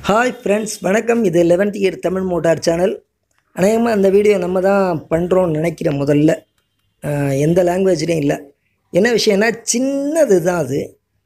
hi friends வணக்கம் இது eleventh year Tamil motor channel அநேகமாக அந்த வீடியோ நம்ம தான் பண்ணுறோம்னு நினைக்கிறேன் முதல்ல அஹ், எந்த லாங்குவேஜ்லேயும் இல்லை என்ன விஷயம்னா சின்னது தான் அது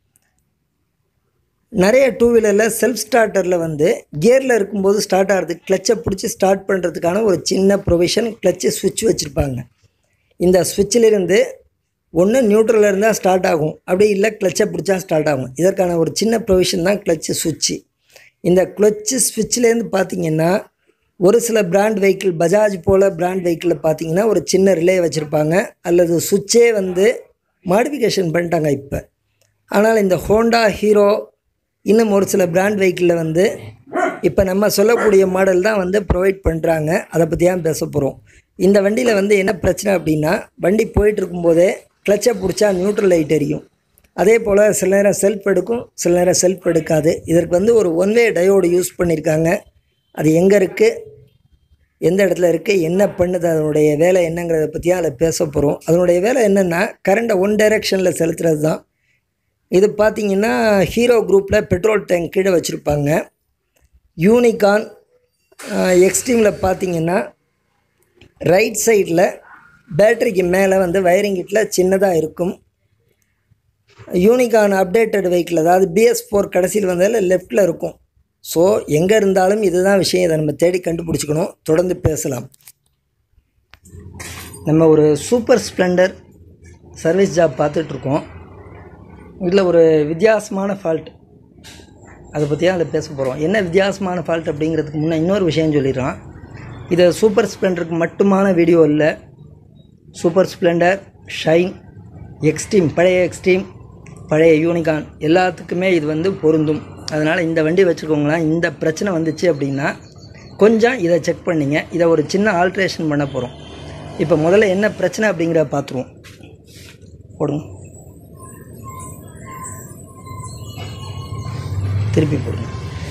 நிறைய டூ வீலரில் செல்ஃப் ஸ்டார்ட்டரில் வந்து கியரில் இருக்கும்போது ஸ்டார்ட் ஆகிறது கிளச்சை பிடிச்சி ஸ்டார்ட் பண்ணுறதுக்கான ஒரு சின்ன ப்ரொவிஷன் கிளச்சு சுவிட்ச் வச்சுருப்பாங்க இந்த சுவிட்சிலிருந்து ஒன்று நியூட்ரலில் இருந்தால் ஸ்டார்ட் ஆகும் அப்படி இல்லை கிளச்சை பிடிச்சா ஸ்டார்ட் ஆகும் இதற்கான ஒரு சின்ன ப்ரொவிஷன் தான் கிளச்சு சுவிட்சு இந்த கிளச்சு ஸ்விட்ச்லேருந்து பார்த்தீங்கன்னா ஒரு சில பிராண்ட் வெஹிக்கிள் பஜாஜ் போல் பிராண்ட் வெஹிக்கிளில் பார்த்தீங்கன்னா ஒரு சின்ன ரிலே வச்சுருப்பாங்க அல்லது சுவிட்சே வந்து மாடிஃபிகேஷன் பண்ணிட்டாங்க இப்போ ஆனால் இந்த ஹோண்டா ஹீரோ இன்னும் ஒரு சில பிராண்ட் வெஹிக்கிளில் வந்து இப்போ நம்ம சொல்லக்கூடிய மாடல் தான் வந்து ப்ரொவைட் பண்ணுறாங்க அதை பற்றி தான் பேச போகிறோம் இந்த வண்டியில் வந்து என்ன பிரச்சனை அப்படின்னா வண்டி போயிட்டு இருக்கும்போதே கிளச்சை பிடிச்சா நியூட்ரல் லைட் எரியும் அதே போல் சில நேரம் செல்ஃப் எடுக்கும் சில நேரம் செல்ஃப் எடுக்காது இதற்கு வந்து ஒரு ஒன் வே டயோடு யூஸ் பண்ணியிருக்காங்க அது எங்கே இருக்குது எந்த இடத்துல இருக்குது என்ன பண்ணுது அதனுடைய வேலை என்னங்கிறத பற்றியும் அதில் பேச போகிறோம் அதனுடைய வேலை என்னென்னா கரண்ட்டை ஒன் டைரெக்ஷனில் செலுத்துறது தான் இது பார்த்தீங்கன்னா ஹீரோ குரூப்பில் பெட்ரோல் டேங்க் கீழே வச்சுருப்பாங்க யூனிகான் எக்ஸ்ட்ரீமில் பார்த்தீங்கன்னா ரைட் சைடில் பேட்டரிக்கு மேலே வந்து வயரிங் கிட்டில் சின்னதாக இருக்கும் யூனிகான் அப்டேட்டட் வெஹிக்கிள் அதாவது பிஎஸ் ஃபோர் கடைசியில் வந்ததில் லெஃப்ட்டில் இருக்கும் ஸோ எங்கே இருந்தாலும் இதுதான் விஷயம் இதை நம்ம தேடி கண்டுபிடிச்சிக்கணும் தொடர்ந்து பேசலாம் நம்ம ஒரு சூப்பர் ஸ்ப்ளெண்டர் சர்வீஸ் ஜாப் பார்த்துட்ருக்கோம் இதில் ஒரு வித்தியாசமான ஃபால்ட் அதை பற்றி தான் அதில் பேச போகிறோம் என்ன வித்தியாசமான ஃபால்ட் அப்படிங்கிறதுக்கு முன்னே இன்னொரு விஷயம் சொல்லிடுறான் இது சூப்பர் ஸ்ப்ளெண்டருக்கு மட்டுமான வீடியோ இல்லை சூப்பர் ஸ்ப்ளெண்டர் ஷைன் எக்ஸ்ட்ரீம் பழைய எக்ஸ்ட்ரீம் பழைய யூனிகான் எல்லாத்துக்குமே இது வந்து பொருந்தும் அதனால் இந்த வண்டி வச்சுருக்கவங்களாம் இந்த பிரச்சனை வந்துச்சு அப்படின்னா கொஞ்சம் இதை செக் பண்ணிங்க இதை ஒரு சின்ன ஆல்ட்ரேஷன் பண்ண போகிறோம் இப்போ முதல்ல என்ன பிரச்சனை அப்படிங்கிறத பார்த்துருவோம் போடுங்க திருப்பி போடுங்க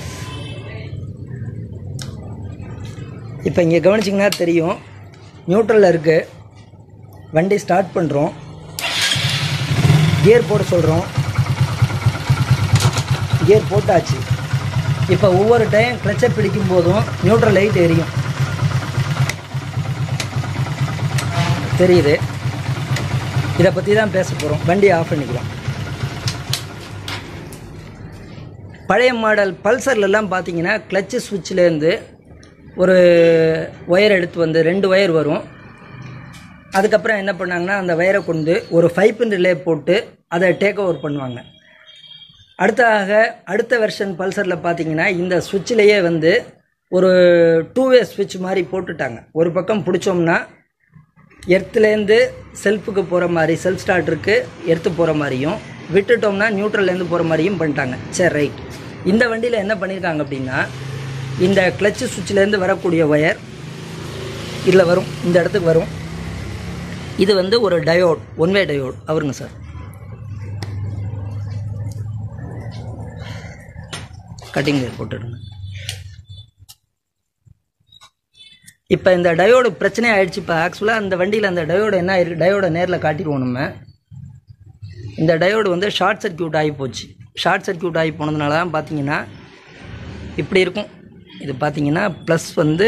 இப்போ இங்கே கவனிச்சிங்கன்னா தெரியும் நியூட்ரலில் இருக்குது வண்டி ஸ்டார்ட் பண்ணுறோம் கியர் போட சொல்கிறோம் கியர் போட்டாச்சு இப்போ ஒவ்வொரு டைம் கிளச்சை பிடிக்கும் போதும் நியூட்ரல் லைட் எரியும் தெரியுது இதை பற்றி தான் பேச போகிறோம் வண்டியை ஆஃப் பண்ணிக்கலாம் பழைய மாடல் பல்சர்லலாம் பார்த்தீங்கன்னா கிளச்சு சுவிட்ச்லேருந்து ஒரு ஒயர் எடுத்து வந்து ரெண்டு ஒயர் வரும் அதுக்கப்புறம் என்ன பண்ணாங்கன்னா அந்த ஒயரை கொண்டு ஒரு ஃபைவ் பின் ரிலே போட்டு அதை டேக் ஓவர் பண்ணுவாங்க அடுத்ததாக அடுத்த வெர்ஷன் பல்சரில் பார்த்தீங்கன்னா இந்த சுவிட்சிலேயே வந்து ஒரு டூ வே சுவிட்ச் மாதிரி போட்டுட்டாங்க ஒரு பக்கம் பிடிச்சோம்னா எர்த்துலேருந்து செல்ஃபுக்கு போகிற மாதிரி செல்ஃப் ஸ்டார்டருக்கு எர்த்து போகிற மாதிரியும் விட்டுட்டோம்னா நியூட்ரல்லேருந்து போகிற மாதிரியும் பண்ணிட்டாங்க சரி ரைட் இந்த வண்டியில் என்ன பண்ணியிருக்காங்க அப்படின்னா இந்த கிளச்சு சுவிட்சிலேருந்து வரக்கூடிய ஒயர் இதில் வரும் இந்த இடத்துக்கு வரும் இது வந்து ஒரு டயோட் ஒன் வே டயோட் அவருங்க சார் கட்டிங் வேர் போட்டுடுங்க இப்போ இந்த டயோடு பிரச்சனை ஆயிடுச்சு இப்போ ஆக்சுவலாக அந்த வண்டியில் அந்த டயோடு என்ன ஆயிருக்கு டயோட நேரில் காட்டிடுவோம் நம்ம இந்த டயோடு வந்து ஷார்ட் சர்க்கியூட் ஆகி போச்சு ஷார்ட் சர்க்கியூட் ஆகி போனதுனால தான் பார்த்தீங்கன்னா இப்படி இருக்கும் இது பார்த்தீங்கன்னா ப்ளஸ் வந்து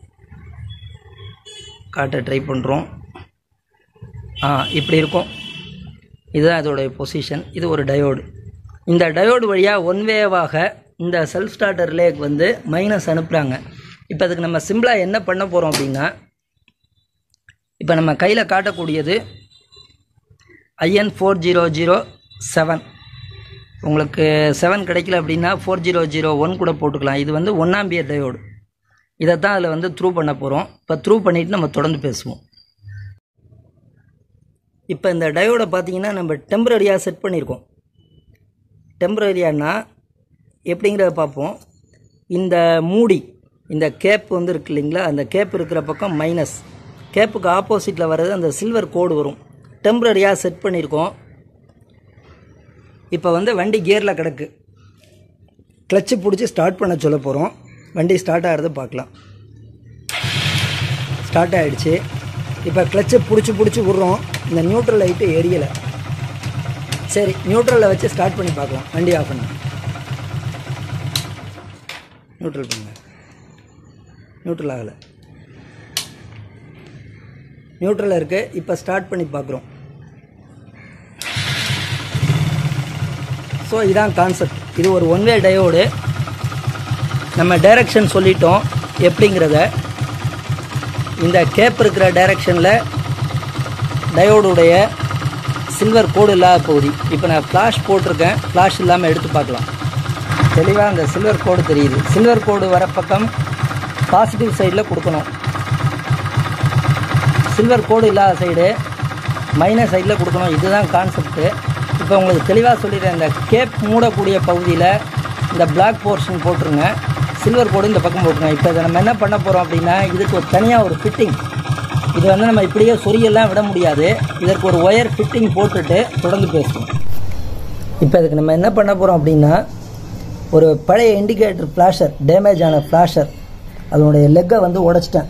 காட்ட ட்ரை பண்ணுறோம் ஆ இப்படி இருக்கும் இதுதான் இதோடைய பொசிஷன் இது ஒரு டயோடு இந்த டயோடு வழியாக ஒன் வேவாக இந்த செல்ஃப் ஸ்டார்டர் ரிலேக்கு வந்து மைனஸ் அனுப்புகிறாங்க இப்போ அதுக்கு நம்ம சிம்பிளாக என்ன பண்ண போகிறோம் அப்படின்னா இப்போ நம்ம கையில் காட்டக்கூடியது IN four zero zero seven உங்களுக்கு செவன் கிடைக்கல அப்படின்னா ஃபோர் ஜீரோ ஜீரோ ஒன் கூட போட்டுக்கலாம் இது வந்து ஒன்னாம்பியர் டயோடு இதை தான் அதில் வந்து த்ரூ பண்ண போகிறோம் இப்போ த்ரூ பண்ணிவிட்டு நம்ம தொடர்ந்து பேசுவோம் இப்போ இந்த டயோடை பார்த்தீங்கன்னா நம்ம டெம்பரரியாக செட் பண்ணியிருக்கோம் டெம்பரரியானா எப்படிங்கிறத பார்ப்போம் இந்த மூடி இந்த கேப் வந்து இருக்கு இல்லைங்களா அந்த கேப் இருக்கிற பக்கம் மைனஸ் கேப்புக்கு ஆப்போசிட்டில் வர்றது அந்த சில்வர் கோடு வரும் டெம்பரரியாக செட் பண்ணியிருக்கோம் இப்போ வந்து வண்டி கியரில் கிடக்கு கிளச்சு பிடிச்சி ஸ்டார்ட் பண்ண சொல்ல போகிறோம் வண்டி ஸ்டார்ட் ஆகிறது பார்க்கலாம் ஸ்டார்ட் ஆகிடுச்சு இப்போ கிளச்சை பிடிச்சி பிடிச்சி விட்றோம் இந்த நியூட்ரல் லைட்டு எரியலை சரி நியூட்ரலில் வச்சு ஸ்டார்ட் பண்ணி பார்க்கலாம் வண்டி ஆஃப் பண்ணி நியூட்ரல் பண்ணுங்க நியூட்ரல் ஆகலை நியூட்ரல் இருக்குது இப்போ ஸ்டார்ட் பண்ணி பார்க்குறோம் ஸோ இதான் கான்செப்ட் இது ஒரு ஒன் வே டயோடு நம்ம டைரக்ஷன் சொல்லிட்டோம் எப்படிங்கிறத இந்த கேப் இருக்கிற டைரக்ஷனில் டயோடுடைய சில்வர் கோடு இல்லாத பகுதி இப்போ நான் ஃப்ளாஷ் போட்டிருக்கேன் ஃப்ளாஷ் இல்லாமல் எடுத்து பார்க்கலாம் தெளிவாக அந்த சில்வர் கோடு தெரியுது சில்வர் கோடு வர பக்கம் பாசிட்டிவ் சைடில் கொடுக்கணும் சில்வர் கோடு இல்லாத சைடு மைனஸ் சைடில் கொடுக்கணும் இதுதான் கான்செப்ட்டு இப்போ உங்களுக்கு தெளிவாக சொல்லிடுறேன் இந்த கேப் மூடக்கூடிய பகுதியில் இந்த பிளாக் போர்ஷன் போட்டுருங்க சில்வர் கோடு இந்த பக்கம் போட்டுருங்க இப்போ இதை நம்ம என்ன பண்ண போகிறோம் அப்படின்னா இதுக்கு ஒரு தனியாக ஒரு ஃபிட்டிங் இது வந்து நம்ம இப்படியே சொரியெல்லாம் விட முடியாது இதற்கு ஒரு ஒயர் ஃபிட்டிங் போட்டுட்டு தொடர்ந்து பேசுவோம் இப்போ இதுக்கு நம்ம என்ன பண்ண போகிறோம் அப்படின்னா ஒரு பழைய இண்டிகேட்டர் ஃப்ளாஷர் டேமேஜ் ஆன ஃப்ளாஷர் அதனுடைய லெக்கை வந்து உடைச்சிட்டேன்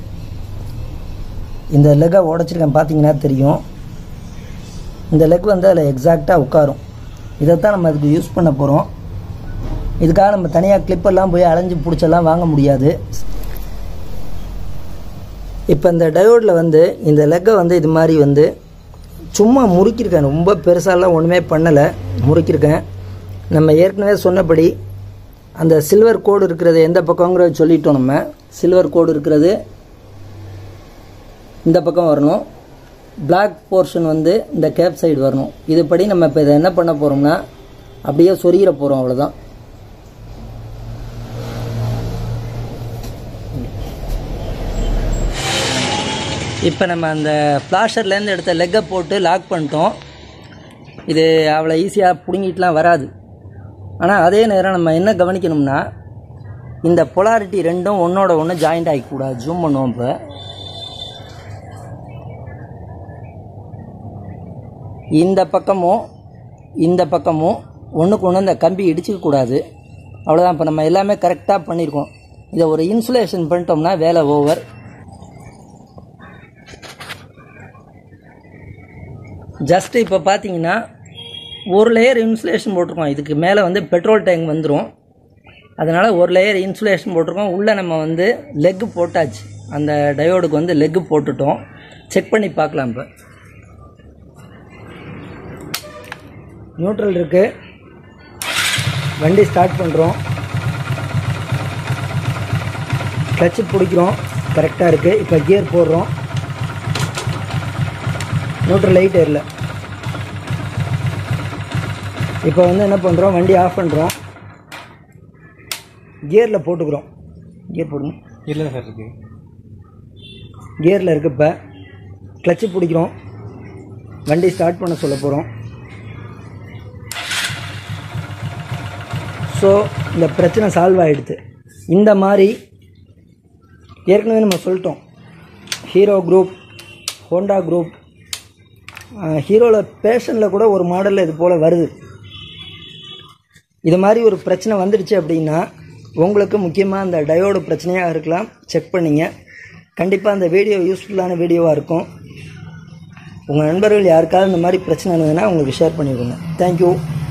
இந்த லெக்கை உடச்சிருக்கேன் பார்த்தீங்கன்னா தெரியும் இந்த லெக் வந்து அதில் எக்ஸாக்டாக உட்காரும் இதைத்தான் நம்ம அதுக்கு யூஸ் பண்ண போகிறோம் இதுக்காக நம்ம தனியாக கிளிப்பெல்லாம் போய் அலைஞ்சு பிடிச்செல்லாம் வாங்க முடியாது இப்போ இந்த டயோடில் வந்து இந்த லெக்கை வந்து இது மாதிரி வந்து சும்மா முறுக்கியிருக்கேன் ரொம்ப பெருசாலாம் ஒன்றுமே பண்ணலை முறுக்கியிருக்கேன் நம்ம ஏற்கனவே சொன்னபடி அந்த சில்வர் கோடு இருக்கிறது எந்த பக்கங்கிறத சொல்லிட்டோம் நம்ம சில்வர் கோடு இருக்கிறது இந்த பக்கம் வரணும் பிளாக் போர்ஷன் வந்து இந்த கேப் சைடு வரணும் இதுபடி நம்ம இப்போ இதை என்ன பண்ண போகிறோம்னா அப்படியே சொருகிற போகிறோம் அவ்வளோதான் இப்போ நம்ம அந்த ஃப்ளாஷர்லேருந்து எடுத்த லெக்கை போட்டு லாக் பண்ணிட்டோம் இது அவ்வளோ ஈஸியாக பிடுங்கிட்டுலாம் வராது ஆனால் அதே நேரம் நம்ம என்ன கவனிக்கணும்னா இந்த பொலாரிட்டி ரெண்டும் ஒன்றோட ஒன்று ஜாயிண்ட் ஆகிக்கூடாது ஜூம் பண்ணுவோம் இப்போ இந்த பக்கமும் இந்த பக்கமும் ஒன்றுக்கு ஒன்று இந்த கம்பி இடிச்சிக்க கூடாது அவ்வளோதான் இப்போ நம்ம எல்லாமே கரெக்டாக பண்ணியிருக்கோம் இதை ஒரு இன்சுலேஷன் பண்ணிட்டோம்னா வேலை ஓவர் ஜஸ்ட் இப்போ பார்த்தீங்கன்னா ஒரு லேயர் இன்சுலேஷன் போட்டிருக்கோம் இதுக்கு மேலே வந்து பெட்ரோல் டேங்க் வந்துடும் அதனால் ஒரு லேயர் இன்சுலேஷன் போட்டிருக்கோம் உள்ளே நம்ம வந்து லெக்கு போட்டாச்சு அந்த டயோடுக்கு வந்து லெக்கு போட்டுட்டோம் செக் பண்ணி பார்க்கலாம் இப்போ நியூட்ரல் இருக்குது வண்டி ஸ்டார்ட் பண்ணுறோம் கிளச்சு பிடிக்கிறோம் கரெக்டாக இருக்குது இப்போ கியர் போடுறோம் நியூட்ரல் லைட் ஏறல இப்போ வந்து என்ன பண்ணுறோம் வண்டி ஆஃப் பண்ணுறோம் கியரில் போட்டுக்கிறோம் கியர் போடுங்க இல்லை சார் இருக்கு கியரில் இருக்கு இப்போ கிளச்சு பிடிக்கிறோம் வண்டி ஸ்டார்ட் பண்ண சொல்ல போகிறோம் ஸோ இந்த பிரச்சனை சால்வ் ஆகிடுது இந்த மாதிரி ஏற்கனவே நம்ம சொல்லிட்டோம் ஹீரோ குரூப் ஹோண்டா குரூப் ஹீரோவில் பேஷனில் கூட ஒரு மாடலில் இது போல் வருது இது மாதிரி ஒரு பிரச்சனை வந்துடுச்சு அப்படின்னா உங்களுக்கு முக்கியமாக அந்த டயோடு பிரச்சனையாக இருக்கலாம் செக் பண்ணிங்க கண்டிப்பாக அந்த வீடியோ யூஸ்ஃபுல்லான வீடியோவாக இருக்கும் உங்கள் நண்பர்கள் யாருக்காவது இந்த மாதிரி பிரச்சனை இருந்ததுன்னா உங்களுக்கு ஷேர் பண்ணிவிடுங்க தேங்க்யூ